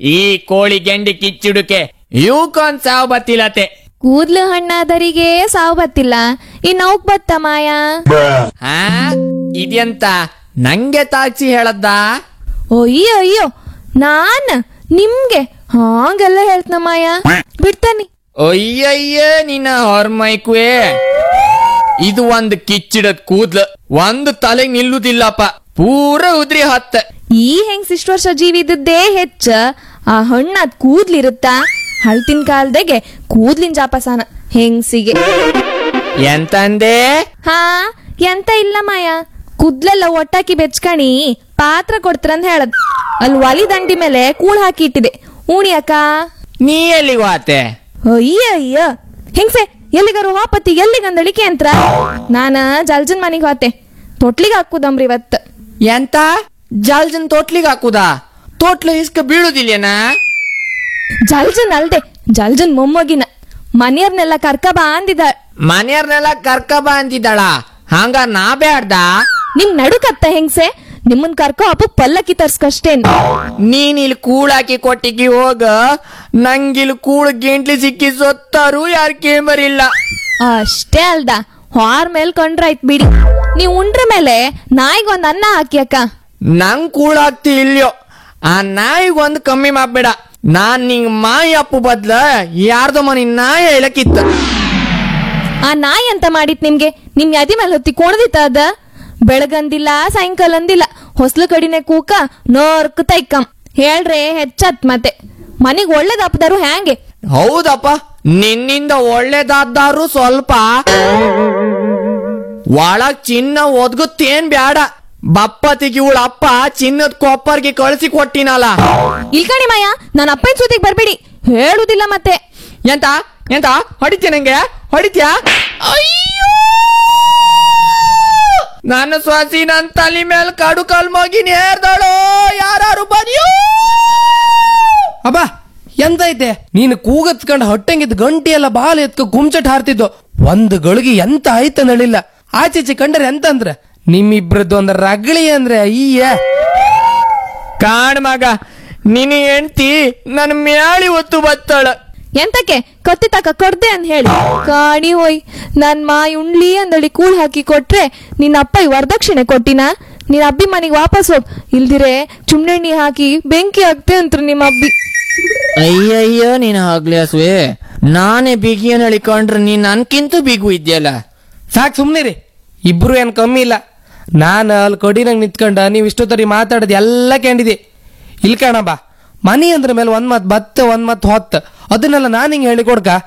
ಈ ಕೋಳಿ ಗೆಂಡಿ ಕಿಚ್ಚುಡುಕೆ ಇವಕ್ಕೊಂದ್ ಸಾವು ಬತ್ತಿಲತೆ ಕೂದ್ಲು ಹಣ್ಣಾದರಿಗೆ ಸಾವು ಬತ್ತಿಲ್ಲ ಇನ್ ಅವಕ್ ಬತ್ತ ಮಾಯ ಹಾ ಇದೆಂತ ನಂಗೆ ತಾಕ್ಸಿ ಹೇಳದ್ದ ಅಯ್ಯೋ ಅಯ್ಯೋ ನಾನ್ ನಿಮ್ಗೆ ಹಾಂಗೆಲ್ಲ ಹೇಳ್ತನ ಮಾಯ ಬಿಡ್ತಾನಿ ಅಯ್ಯಯ್ಯ ನಿನ್ನ ಹೊರ್ಮೈಕುವೆ ಇದು ಒಂದ್ ಕಿಚ್ಚಿಡದ್ ಕೂದ್ಲು ಒಂದು ತಲೆಗ್ ನಿಲ್ಲುದಿಲ್ಲಪ್ಪ ಪೂರ ಉದ್ರಿ ಹತ್ತ ಈ ಹೆಂಗ್ ಇಷ್ಟು ವರ್ಷ ಜೀವಿ ಇದ್ದದ್ದೇ ಹೆಚ್ಚ ಆ ಹಣ್ಣಾದ್ ಕೂದ್ಲಿರುತ್ತಾ ಹಳ್ತಿನ ಕಾಲ್ದಾಗೆ ಕೂದ್ಲಿನ ಜಾಪಸಾನ ಹೆಂಗ್ಸಿಗೆ ಎಂತಂದೆ ಹಾ ಎಂತ ಇಲ್ಲ ಮಾಯ ಕುದ್ಲೆಲ್ಲ ಒಟ್ಟಾಕಿ ಬೆಚ್ಕಣಿ ಪಾತ್ರ ಕೊಡ್ತಾರಂತ ಹೇಳದ್ ಅಲ್ಲಿ ಒಲಿ ದಂಡಿ ಮೇಲೆ ಕೂಳ್ ಹಾಕಿ ಇಟ್ಟಿದೆ ಉಣಿಯಕ್ಕ ನೀ ಎಲ್ಲಿಗೆ ವಾತೆ ಅಯ್ಯ ಅಯ್ಯ ಹೆಂಗ್ಸೆ ಎಲ್ಲಿಗಾರು ಹೋಪತಿ ಎಲ್ಲಿಗಂದಳಿಕೆ ಅಂತ ನಾನ ಜಲ್ಜನ್ ಮನಿಗ್ ಹೋತೆ ತೊಟ್ಲಿಗೆ ಹಾಕುದಮ್ರಿ ಇವತ್ತು ಎಂತ ಜಲ್ಜನ್ ತೋಟ್ಲಿಗ್ ಹಾಕುದಾ ತೋಟ್ಲ ಇಸ್ಕ ಬೀಳುದಿಲ್ಲೇನಾ ಜಲ್ಜನ್ ಅಲ್ದೆ ಜಲ್ಜನ್ ಮೊಮ್ಮಗಿನ ಮನೆಯವ್ರನ್ನೆಲ್ಲ ಕರ್ಕ ಬಾ ಅಂದಿದ ಮನೆಯವ್ರನ್ನೆಲ್ಲ ಕರ್ಕ ಬಾ ಅಂತಿದ್ದಾಳ ಹಂಗ ನಾ ಬ್ಯಾಡ್ದ ನಿಮ್ ನಡುಕತ್ತ ಹೆಂಗ್ಸೆ ನಿಮ್ಮನ್ ಕರ್ಕೊ ಅಪ್ಪು ಪಲ್ಲಕ್ಕಿ ತರ್ಸ್ಕಷ್ಟೇನ್ ನೀನ್ ಇಲ್ಲಿ ಕೂಳಾಕಿ ಕೊಟ್ಟಿಗಿ ಹೋಗ ನಂಗಿಲ್ ಕೂಳ್ ಗೆಂಟ್ಲಿ ಸಿಕ್ಕಿ ಸೊತ್ತಾರು ಯಾರ್ ಕೇಂಬರಿಲ್ಲ ಅಷ್ಟೇ ಅಲ್ದ ಹಾರ್ ಮೇಲ್ ಕೊಂಡ್ರಾಯ್ತ್ ಬಿಡಿ ನೀವ್ ಉಂಡ್ರ ಮೇಲೆ ನಾಯಿಗೊಂದ್ ಅನ್ನ ಹಾಕಿ ಅಕ್ಕ ನಂಗ್ ಕೂಳಾಗ್ತಿ ಇಲ್ಯೋ ಆ ನಾಯಿಗ್ ಒಂದ್ ಕಮ್ಮಿ ಮಾಡ್ಬೇಡ ನಾನ್ ನಿಂಗ್ ಮಾಯಿ ಅಪ್ಪು ಬದ್ಲ ಯಾರ್ದೋ ಮನಿ ನಾಯಿ ಹೇಳಕ್ಕಿತ್ತ ಆ ನಾಯಿ ಅಂತ ಮಾಡಿತ್ ನಿಮ್ಗೆ ನಿಮ್ ಯದಿ ಮೇಲೆ ಹೊತ್ತಿ ಕೊಣದಿತ್ತ ಅದ ಬೆಳಗಂದಿಲ್ಲ ಸಾಯಂಕಾಲ ಅಂದಿಲ್ಲ ಹೊಸ್ಲು ಕಡಿನೆ ಕೂಕ ನೋರ್ಕ್ ತೈಕಂ ಹೇಳ್ರೆ ಹೆಚ್ಚತ್ ಮತ್ತೆ ಮನಿಗ್ ಒಳ್ಳೇದಪ್ಪದಾರು ಹ್ಯಾಂಗೆ ಹೌದಪ್ಪ ನಿನ್ನಿಂದ ಒಳ್ಳೇದಾದ್ದಾರು ಸ್ವಲ್ಪ ಒಳಗ್ ಚಿನ್ನ ಒದ್ಗುತ್ತೇನ್ ಬ್ಯಾಡ ಬಪ್ಪತಿಗೆ ಇವಳ ಅಪ್ಪ ಚಿನ್ನದ ಕೊಪ್ಪರ್ಗೆ ಕಳಿಸಿ ಕೊಟ್ಟಿನಲ್ಲ ಇಲ್ಕಣಿ ಮಾಯ ನನ್ನ ಅಪ್ಪನ ಸುದ್ದಿಗೆ ಬರ್ಬೇಡಿ ಹೇಳುದಿಲ್ಲ ಮತ್ತೆ ಎಂತ ಎಂತ ಹೊಡಿತ್ಯ ನಂಗೆ ಹೊಡಿತ್ಯಾ ಅಯ್ಯೋ ನನ್ನ ಸ್ವಾಸಿ ನನ್ ತಲೆ ಮೇಲೆ ಕಾಡು ಕಾಲ್ ಮಗಿ ನೇರ್ದಳು ಯಾರು ಬದಿಯೋ ಅಬ್ಬ ಎಂತ ಐತೆ ನೀನು ಕೂಗತ್ಕಂಡ್ ಹೊಟ್ಟೆಂಗಿದ್ ಗಂಟೆ ಎಲ್ಲ ಬಾಲ್ ಎತ್ಕ ಗುಮ್ಚಟ್ ಹಾರ್ತಿದ್ದು ಒಂದು ಗಳಿಗೆ ಎಂತ ಆಯ್ತ ನಳಿಲ್ಲ ಆಚೀಚೆ ಕಂಡ್ರೆ ಎಂತ ಅಂದ್ರೆ ನಿಮ್ಮಿಬ್ರದ್ದು ಒಂದ್ ರಗಳಿ ಅಂದ್ರೆ ಅಯ್ಯ ಕಾಣ್ ಮಗ ನಿನ್ನ ಹೆಂಡ್ತಿ ನನ್ ಮ್ಯಾಳಿ ಒತ್ತು ಬತ್ತಾಳ ಎಂತಕ್ಕೆ ಕತ್ತಿ ತಕ ಕೊಡ್ದೆ ಅಂತ ಹೇಳಿ ಕಾಣಿ ಹೋಯ್ ನನ್ ಮಾಯಿ ಉಣ್ಲಿ ಅಂದಳಿ ಕೂಳ್ ಹಾಕಿ ಕೊಟ್ರೆ ನಿನ್ನ ಅಪ್ಪ ಈ ವರದಕ್ಷಿಣೆ ಕೊಟ್ಟಿನ ನಿನ್ನ ಅಬ್ಬಿ ಮನೆಗೆ ವಾಪಸ್ ಹೋಗ್ ಇಲ್ದಿರೆ ಚುಮ್ನೆಣ್ಣಿ ಹಾಕಿ ಬೆಂಕಿ ಹಾಕ್ತೆ ಅಂತ್ರು ನಿಮ್ಮ ಅಬ್ಬಿ ಅಯ್ಯಯ್ಯೋ ನೀನ್ ಆಗ್ಲಿ ಹಸುವೆ ನಾನೇ ಬಿಗಿಯನ್ ಹೇಳಿಕೊಂಡ್ರೆ ನೀನ್ ನನ್ಕಿಂತ ಬಿಗು ಇದ್ಯಲ್ಲ ಸಾಕ್ ಸುಮ್ನಿರಿ ಇಬ್ರು ಏನ್ ಕಮ್ಮಿ ಇಲ್ಲ ನಾನು ಅಲ್ಲಿ ಕೊಡಿನಂಗ್ ನಿಂತ್ಕೊಂಡ ನೀವು ಇಷ್ಟೊತ್ತರಿ ಮಾತಾಡೋದು ಎಲ್ಲ ಕೇಳಿದೆ ಇಲ್ ಕಣ ಬಾ ಮನಿ ಅಂದ್ರ ಮೇಲೆ ಒಂದ್ ಮತ್ ಬತ್ತ ಒಂದ್ ಮತ್ ಹೊತ್ತ ಅದನ್ನೆಲ್ಲ ನಾನು ಹಿಂಗೆ ಹೇಳಿ ಕೊಡ್ಕ